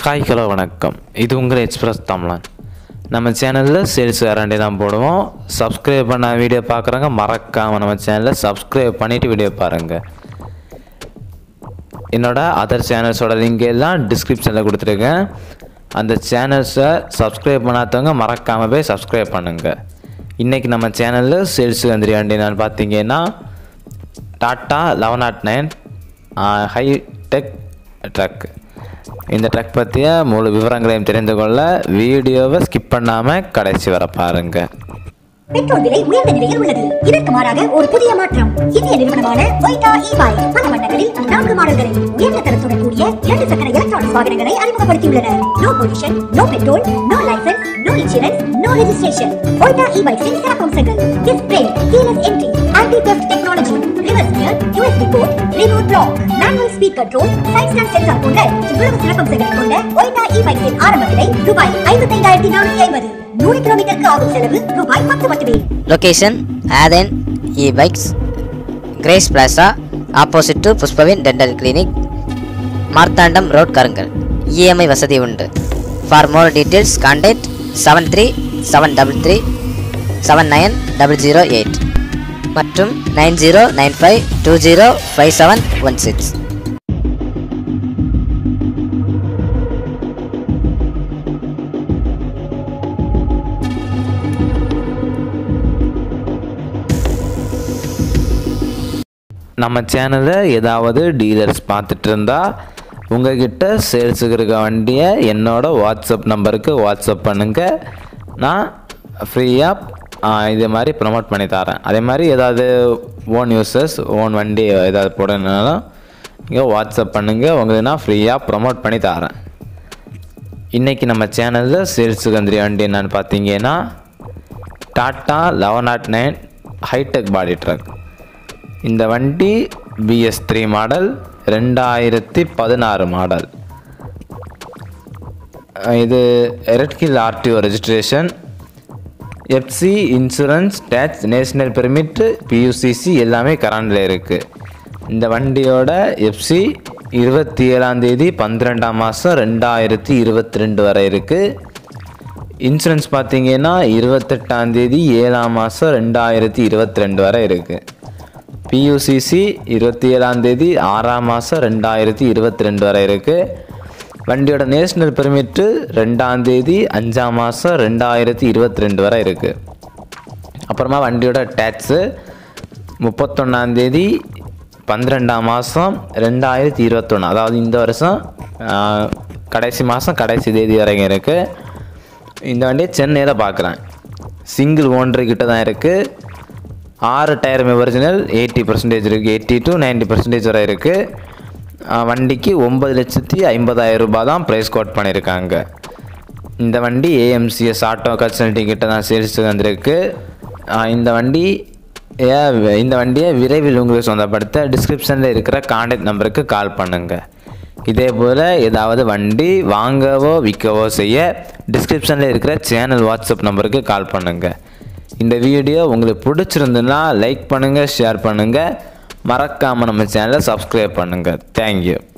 hi hello வணக்கம் இது உங்கள் எக்ஸ்பிரஸ் தமிழன் நம்ம சேனலில் சேல்ஸ் வேறாண்டி தான் போடுவோம் சப்ஸ்கிரைப் பண்ண வீடியோ பார்க்குறவங்க மறக்காமல் நம்ம சேனலில் சப்ஸ்கிரைப் பண்ணிவிட்டு வீடியோ பாருங்கள் என்னோட அதர் சேனல்ஸோட லிங்க் எல்லாம் டிஸ்கிரிப்ஷனில் கொடுத்துருக்கேன் அந்த சேனல்ஸை சப்ஸ்கிரைப் பண்ணாதவங்க மறக்காமல் போய் சப்ஸ்கிரைப் பண்ணுங்கள் இன்றைக்கி நம்ம சேனலில் சேல்ஸ் வந்துருக்காண்டி நான் பார்த்தீங்கன்னா Tata eleven naught nine high tech truck இந்த ட்ரக் பற்றிய முழு விவரங்களையும் தெரிந்து கொள்ள வீடியோவை ஸ்கிப் பண்ணாமல் கடைசி வர பாருங்கள் பெட்ரோல் விலை உயர்ந்த நிலையில் உள்ளது இதற்கு மாறாக ஒரு புதிய மாற்றம் இந்திய நிறுவனமான ஒய்டா இ பைக் பல வண்ணங்களில் நான்கு மாடல்களில் உயர்ந்த தரத்துடன் கூடிய இரண்டு சக்கர எலக்ட்ரானிக் வாகனங்களை அறிமுகப்படுத்தியுள்ளனர் no pollution no petrol no licence no insurance no registration ஒய்டா இ பைக்ஸின் சிறப்பம்சங்கள் display keyless entry anti theft technology reverse gear USB port remote lock manual speed control side stand sensor போன்ற இவ்வளவு சிறப்பம்சங்களை கொண்ட ஒய்டா இ பைக்ஸின் ஆரம்ப விலை ரூபாய் ஐம்பத்தைந்தாயிரத்தி நானூற்றி ஐம்பது நூறு கிலோமீட்டருக்கு ஆகும் செலவு ரூபாய் பத்து மட்டுமே location Athan e bikes grace plaza opposite to புஷ்பவின் dental clinic Marthandam road Karungal EMI வசதி உண்டு for more details contact seven three seven double three seven nine double zero eight மற்றும் nine zero nine five two zero five seven one six நம்ம சேனலில் ஏதாவது dealers பார்த்துட்டு இருந்தால் உங்ககிட்ட சேல்ஸுக்கு இருக்க வண்டியை என்னோட வாட்ஸ்அப் நம்பருக்கு வாட்ஸ்அப் பண்ணுங்கள் நான் ஃப்ரீயாக இதே மாதிரி ப்ரமோட் பண்ணி தரேன் அதே மாதிரி ஏதாவது ஓன் யூசர்ஸ் ஓன் வண்டி ஏதாவது போடணுனாலும் இங்கே வாட்ஸ்அப் பண்ணுங்கள் உங்களுக்கு நான் ஃப்ரீயாக ப்ரமோட் பண்ணி தரேன் இன்றைக்கி நம்ம சேனலில் சேல்ஸுக்கு வந்துரிய வண்டி என்னென்னு பார்த்தீங்கன்னா Tata eleven naught nine high tech body truck இந்த வண்டி பிஎஸ் த்ரீ மாடல் ரெண்டாயிரத்தி பதினாறு மாடல் அஹ் இது ரெட்கில் RTO registration FC insurance tax national permit PUCC எல்லாமே கரண்டில் இருக்குது இந்த வண்டியோட எஃப்சி இருபத்தி ஏழாம் தேதி பன்னிரெண்டாம் மாதம் ரெண்டாயிரத்தி இருபத்தி ரெண்டு வரை இருக்குது இன்சூரன்ஸ் பார்த்தீங்கன்னா இருபத்தெட்டாம் தேதி ஏழாம் மாதம் ரெண்டாயிரத்தி இருபத்தி ரெண்டு வரை இருக்குது பியூசிசி இருபத்தி ஏழாம் தேதி ஆறாம் மாதம் ரெண்டாயிரத்தி இருபத்தி ரெண்டு வரை இருக்குது வண்டியோட நேஷ்னல் பெர்மிட்டு ரெண்டாம் தேதி அஞ்சாம் மாதம் ரெண்டாயிரத்தி இருபத்தி ரெண்டு வரை இருக்குது அப்புறமா வண்டியோட டேக்ஸு முப்பத்தொன்னாம் தேதி பன்னிரெண்டாம் மாதம் ரெண்டாயிரத்தி இருபத்தொன்று அதாவது இந்த வருஷம் ஆஹ், கடைசி மாதம் கடைசி தேதி வரைக்கும் இருக்குது இந்த வண்டியை சென்னையில் பார்க்குறேன் சிங்கிள் ஓனர் கிட்ட தான் இருக்குது ஆறு டயருமே ஒரிஜினல் எயிட்டி பர்சன்டேஜ் இருக்குது எயிட்டி டு 90% பர்சன்டேஜ் வரை இருக்குது வண்டிக்கு ஒம்பது லட்சத்தி ஐம்பதாயிரம் ரூபாய் தான் ப்ரைஸ் கோட் பண்ணியிருக்காங்க இந்த வண்டி ஏஎம்சிஎஸ் ஆட்டோ கன்சல்டிங் கிட்ட தான் சேல்ஸ் வந்திருக்கு ஆஹ் இந்த வண்டி ஏ- இந்த வண்டியை விரைவில் உங்களுக்கு சொந்தப்படுத்த டிஸ்கிரிப்ஷனில் இருக்கிற காண்டாக்ட் நம்பருக்கு கால் பண்ணுங்கள் இதே போல் ஏதாவது வண்டி வாங்கவோ விற்கவோ செய்ய டிஸ்கிரிப்ஷனில் இருக்கிற சேனல் வாட்ஸ்அப் நம்பருக்கு கால் பண்ணுங்கள் இந்த வீடியோ உங்களுக்கு பிடிச்சிருந்துன்னா லைக் பண்ணுங்கள் ஷேர் பண்ணுங்கள் மறக்காமல் நம்ம சேனலை சப்ஸ்கிரைப் பண்ணுங்கள் தேங்க்யூ